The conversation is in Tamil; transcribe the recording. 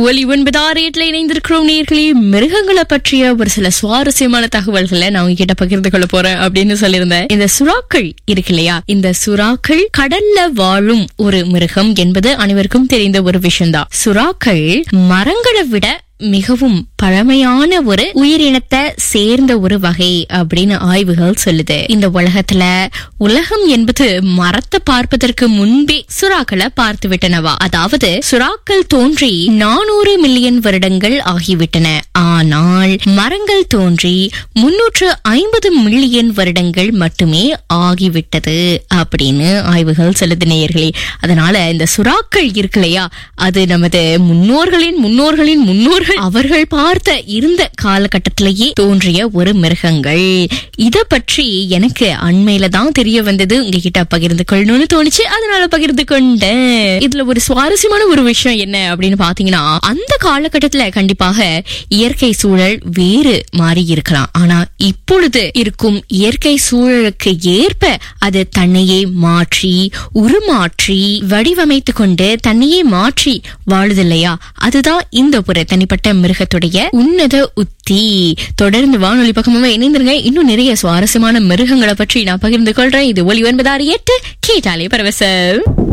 ஒலி ஒன்பதாறு எட்டுல இணைந்திருக்கிறோம் நேர்களே மிருகங்களை பற்றிய ஒரு சில சுவாரஸ்யமான தகவல்களை நான் உங்ககிட்ட பகிர்ந்து கொள்ள போறேன் அப்படின்னு சொல்லியிருந்தேன் இந்த சுறாக்கள் இருக்கு இல்லையா இந்த சுறாக்கள் கடல்ல வாழும் ஒரு மிருகம் என்பது அனைவருக்கும் தெரிந்த ஒரு விஷயம்தான் சுறாக்கள் மரங்களை விட மிகவும் பழமையான ஒரு உயிரினத்தை சேர்ந்த ஒரு வகை அப்படின்னு ஆய்வுகள் சொல்லுது இந்த உலகத்துல உலகம் என்பது மரத்தை பார்ப்பதற்கு முன்பே சுறாக்களை பார்த்து விட்டனவா அதாவது சுறாக்கள் தோன்றி நானூறு மில்லியன் வருடங்கள் ஆகிவிட்டன ஆனால் மரங்கள் தோன்றி முன்னூற்று ஐம்பது மில்லியன் வருடங்கள் மட்டுமே ஆகிவிட்டது அப்படின்னு ஆய்வுகள் சொல்லுது நேயர்களே அதனால இந்த சுறாக்கள் இருக்கு இல்லையா அது நமது முன்னோர்களின் முன்னோர்களின் முன்னோர்கள் அவர்கள் பார்த்த இருந்த காலகட்டத்திலேயே தோன்றிய ஒரு மிருகங்கள் இத பற்றி எனக்கு அண்மையில தான் தெரிய வந்தது உங்ககிட்ட பகிர்ந்து கொள்ளணும்னு தோணுச்சு அதனால பகிர்ந்து கொண்டேன் இதுல ஒரு சுவாரஸ்யமான ஒரு விஷயம் என்ன அப்படின்னு பாத்தீங்கன்னா அந்த காலகட்டத்துல கண்டிப்பாக இயற்கை சூழல் வேறு மாறி இருக்கலாம் ஆனா இப்பொழுது இருக்கும் இயற்கை சூழலுக்கு ஏற்ப அது தன்னையே மாற்றி உருமாற்றி வடிவமைத்து கொண்டு தன்னையே மாற்றி வாழுது இல்லையா அதுதான் இந்த ஒரு தனிப்பட்ட மிருகத்துடைய உன்னத உத்தி தொடர்ந்து வானொலி பக்கமாக இணைந்திருங்க இன்னும் நிறைய சுவாரஸ்யமான மிருகங்களை பற்றி நான் பகிர்ந்து கொள்றேன் இது ஒலி ஒன்பதாறு எட்டு கேட்டாலே பரவசம்